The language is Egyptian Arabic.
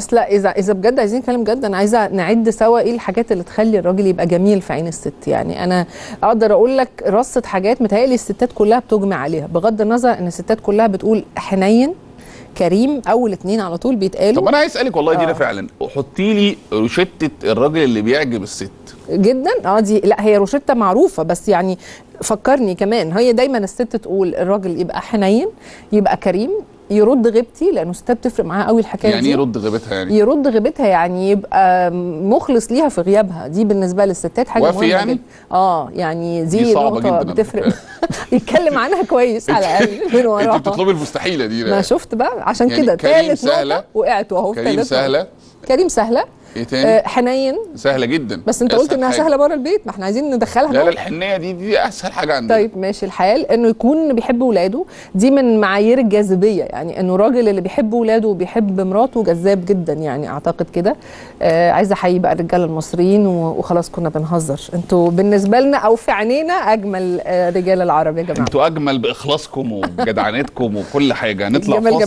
بس لا اذا اذا بجد عايزين نتكلم بجد انا عايزه نعد سوا ايه الحاجات اللي تخلي الراجل يبقى جميل في عين الست يعني انا اقدر اقول لك رصه حاجات متهيألي الستات كلها بتجمع عليها بغض النظر ان الستات كلها بتقول حنين كريم اول اتنين على طول بيتقالوا طب انا عايز اسالك والله دينا آه. فعلا حطي لي روشته الراجل اللي بيعجب الست جدا اه دي لا هي روشته معروفه بس يعني فكرني كمان هي دايما الست تقول الراجل يبقى حنين يبقى كريم يرد غيبتي لانه الستات بتفرق معاها قوي الحكايه يعني دي ايه يرد غيبتها يعني يرد غيبتها يعني يبقى مخلص ليها في غيابها دي بالنسبه للستات حاجه وافي مهمه يعني؟ جدا اه يعني دي, دي صعبة نقطه جداً على بتفرق فكرة. يتكلم عنها كويس على الاقل من انت وراها بتطلبي المستحيله دي ما شفت بقى عشان يعني كده كريم ثالث سهلة. نقطه وقعت اهو في كريم تالت نقطة. سهله كريم سهله ايه تاني آه حنين سهله جدا بس انت قلت أسهل انها حاجة. سهله بره البيت ما احنا عايزين ندخلها لا جوه. لا الحنيه دي دي اسهل حاجه عندنا طيب ماشي الحال انه يكون بيحب ولاده دي من معايير الجاذبيه يعني انه الراجل اللي بيحب ولاده وبيحب مراته جذاب جدا يعني اعتقد كده آه عايزه احيي بقى الرجاله المصريين و- وخلاص كنا بنهزر انتوا بالنسبه لنا او في عينينا اجمل آه رجال العرب يا جماعه انتوا اجمل باخلاصكم وجدعنتكم وكل حاجه نطلع جمال فاصل